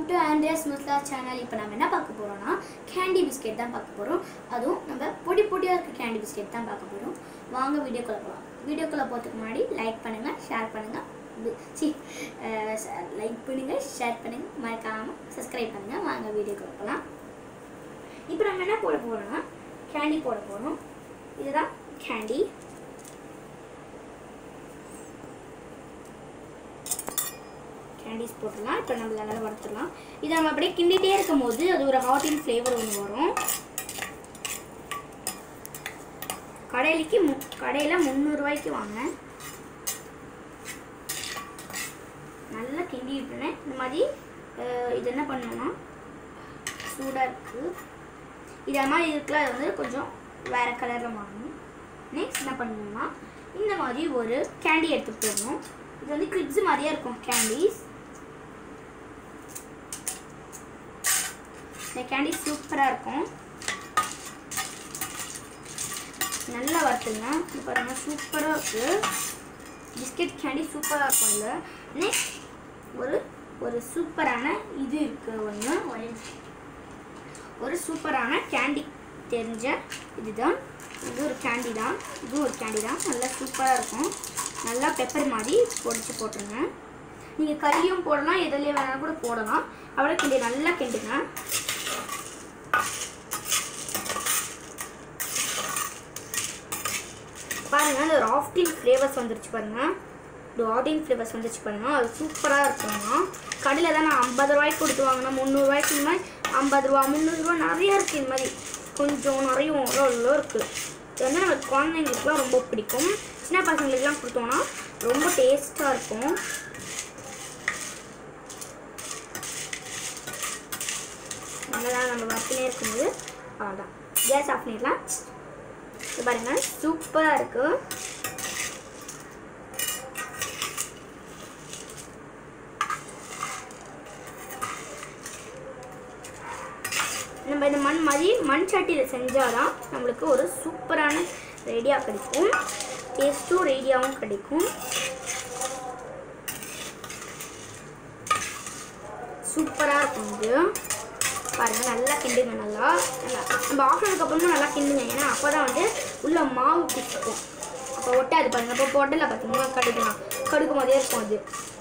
to Andreas முஸ்லா channel இப்போ நம்ம என்ன பார்க்க போகிறோம்னா கேண்டி பிஸ்கெட் தான் பார்க்க போகிறோம் அதுவும் நம்ம பொடி பொடியாக இருக்க கேண்டி பிஸ்கெட் தான் பார்க்க போகிறோம் வாங்க வீடியோக்குள்ளே போகலாம் வீடியோக்குள்ளே போகிறதுக்கு முன்னாடி லைக் பண்ணுங்கள் ஷேர் பண்ணுங்கள் சி லைக் பண்ணுங்கள் ஷேர் பண்ணுங்கள் மறக்காமல் சப்ஸ்கிரைப் பண்ணுங்கள் வாங்க வீடியோக்குள்ளே போகலாம் இப்போ நம்ம என்ன போட போகிறோம்னா கேண்டி போட போகிறோம் இதுதான் கேண்டி கேண்டிஸ் போட்டுடலாம் இப்போ நம்ம நல்லா வறுத்துடலாம் இதை நம்ம அப்படியே கிண்டிகிட்டே இருக்கும் போது அது ஒரு ஹாட் அண்ட் ஃப்ளேவர் ஒன்று வரும் கடையிலைக்கு மு கடையில் முந்நூறுரூவாய்க்கு வாங்க நல்லா கிண்டி விட்டுனேன் இந்த மாதிரி அஹ், இது என்ன பண்ணணும்னா சூடாக இருக்குது இதே மாதிரி இருக்குல்ல அது வந்து கொஞ்சம் வேறு கலரில் மாறணும் நெக்ஸ்ட் என்ன பண்ணணும்னா இந்த மாதிரி ஒரு கேண்டி எடுத்து போடணும் இது வந்து கிட்ஸ் மாதிரியே இருக்கும் கேண்டீஸ் இந்த கேண்டி சூப்பராக இருக்கும் நல்லா வறுத்துங்க இது பாருங்க சூப்பராக இருக்குது பிஸ்கெட் கேண்டி சூப்பராக இருக்கும் இதில் நெக்ஸ்ட் ஒரு ஒரு சூப்பரான இது இருக்குது ஒன்று ஒரு சூப்பரான கேண்டி தெரிஞ்ச இதுதான் இது ஒரு கேண்டி தான் இதுவும் ஒரு கேண்டி தான் நல்லா சூப்பராக இருக்கும் நல்லா பெப்பர் மாதிரி பொடிச்சு போட்டுருங்க நீங்கள் கறியும் போடலாம் எதுலேயே வேணாலும் கூட போடலாம் அவ்வளோ கிண்டி நல்லா கிண்டுங்க பாருங்க அந்த ஒரு ஆஃப்டின் ஃப்ளேவர்ஸ் வந்துருச்சு பாருங்க இந்த ஆடின் ஃப்ளேவர்ஸ் வந்துச்சு பாருங்க அது சூப்பராக இருக்குங்க கடையில் தான் நான் ஐம்பது ரூபாய்க்கு கொடுத்து வாங்கினா முந்நூறுரூவாய்க்கு இந்த மாதிரி ஐம்பது ரூபா முந்நூறுரூவா நிறையா இருக்குது இந்த மாதிரி கொஞ்சம் நிறைய அவ்வளோ அவ்வளோ இருக்குது இது வந்து நம்ம குழந்தைங்களுக்குலாம் ரொம்ப பிடிக்கும் சின்ன பசங்களுக்குலாம் கொடுத்தோம்னா ரொம்ப டேஸ்ட்டாக இருக்கும் நல்லா நம்ம வறுத்துனே இருக்கும்போது அவ்வளோதான் கேஸ் ஆஃப் பண்ணிடலாம் இது பாருங்க சூப்பராக இருக்குது நம்ம இந்த மண் மாதிரி மண் சட்டியில் செஞ்சால் தான் நம்மளுக்கு ஒரு சூப்பரான ரெடியாக கிடைக்கும் டேஸ்ட்டும் ரெடியாகவும் கிடைக்கும் சூப்பராக இருக்கும் இது பாருங்க நல்லா கிண்டுங்க நல்லா நல்லா நம்ம ஆஃப் பண்ணதுக்கப்புறமும் நல்லா கிண்டுங்க ஏன்னா அப்போ தான் வந்து உள்ள மாவு பிடிக்கும் அப்போ ஒட்டாது பாருங்க அப்போ பொட்டலை பார்த்தீங்கன்னா கடுக்கலாம் கடுக்கும் போதே இருக்கும் அது